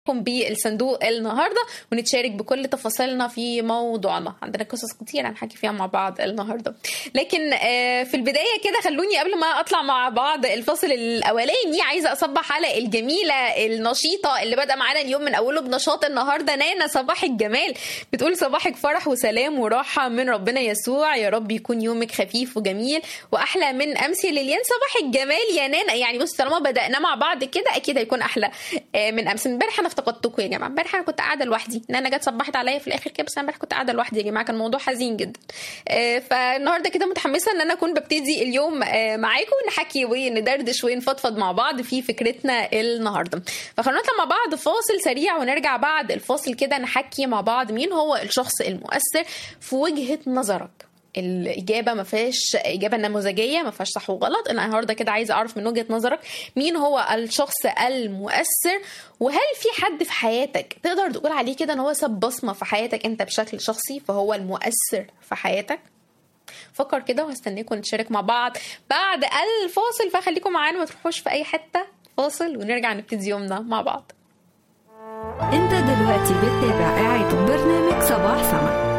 بالصندوق النهارده ونتشارك بكل تفاصيلنا في موضوعنا عندنا قصص كتير هنحكي فيها مع بعض النهارده لكن آه، في البدايه كده خلوني قبل ما اطلع مع بعض الفاصل الاولاني عايزه اصبح على الجميله النشيطه اللي بادئه معانا اليوم من اوله بنشاط النهارده نانا صباح الجمال بتقول صباحك فرح وسلام وراحه من ربنا يسوع يا رب يكون يومك خفيف وجميل واحلى من امس يا ليليان صباح الجمال يا نانا يعني بص طالما بدانا مع بعض كده اكيد هيكون احلى آه، من امس امبارح انا افتقدتكم يا جماعه امبارح انا كنت قاعده لوحدي نانا جت صبحت عليا في الاخر كده بس انا امبارح كنت قاعده لوحدي يا جماعه كان الموضوع حزين جدا آه، فالنهارده كده متحمسه ان انا اكون ببتدي اليوم آه، معاكم نحكي وندردش ونفضفض مع بعض في فكرتنا النهارده فخلونا نطلع مع بعض فاصل سريع ونرجع بعد الفاصل كده نحكي مع بعض مين هو الشخص المؤثر في وجهه نظرك الاجابه ما فيهاش اجابه نموذجيه ما فيهاش صح وغلط انا النهارده كده عايزه اعرف من وجهه نظرك مين هو الشخص المؤثر وهل في حد في حياتك تقدر تقول عليه كده ان هو ساب بصمه في حياتك انت بشكل شخصي فهو المؤثر في حياتك فكر كده وهستناكم نتشارك مع بعض بعد الفاصل فخليكم معانا ما تروحوش في اي حته فاصل ونرجع نبتدي يومنا مع بعض انت دلوقتي بتتابع قاعد برنامج صباح سما